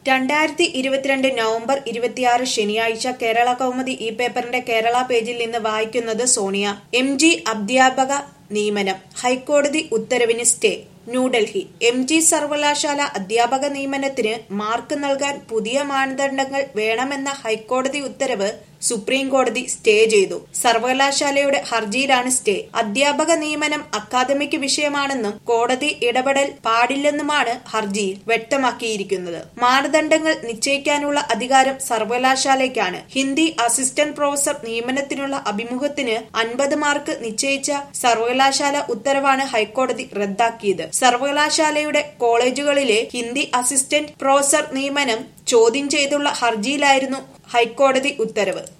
രണ്ടായിരത്തി ഇരുപത്തിരണ്ട് നവംബർ ഇരുപത്തിയാറ് ശനിയാഴ്ച കേരള കൗമുദി ഈ പേപ്പറിന്റെ കേരള പേജിൽ നിന്ന് വായിക്കുന്നത് സോണിയ എം ജി അധ്യാപക നിയമനം ഹൈക്കോടതി ഉത്തരവിന് സ്റ്റേ ന്യൂഡൽഹി എം ജി സർവകലാശാല അധ്യാപക നിയമനത്തിന് മാർക്ക് നൽകാൻ പുതിയ മാനദണ്ഡങ്ങൾ വേണമെന്ന ഹൈക്കോടതി ഉത്തരവ് സുപ്രീം കോടതി സ്റ്റേ ചെയ്തു സർവകലാശാലയുടെ ഹർജിയിലാണ് സ്റ്റേ അധ്യാപക നിയമനം അക്കാദമിക് വിഷയമാണെന്നും കോടതി ഇടപെടൽ പാടില്ലെന്നുമാണ് ഹർജിയിൽ വ്യക്തമാക്കിയിരിക്കുന്നത് മാനദണ്ഡങ്ങൾ നിശ്ചയിക്കാനുള്ള അധികാരം സർവകലാശാലയ്ക്കാണ് ഹിന്ദി അസിസ്റ്റന്റ് പ്രൊഫസർ നിയമനത്തിനുള്ള അഭിമുഖത്തിന് അൻപത് മാർക്ക് നിശ്ചയിച്ച സർവകലാശാല ഉത്തരവാണ് ഹൈക്കോടതി റദ്ദാക്കിയത് സർവകലാശാലയുടെ കോളേജുകളിലെ ഹിന്ദി അസിസ്റ്റന്റ് പ്രൊഫസർ നിയമനം ചോദ്യം ചെയ്തുള്ള ഹർജിയിലായിരുന്നു ഹൈക്കോടതി ഉത്തരവ്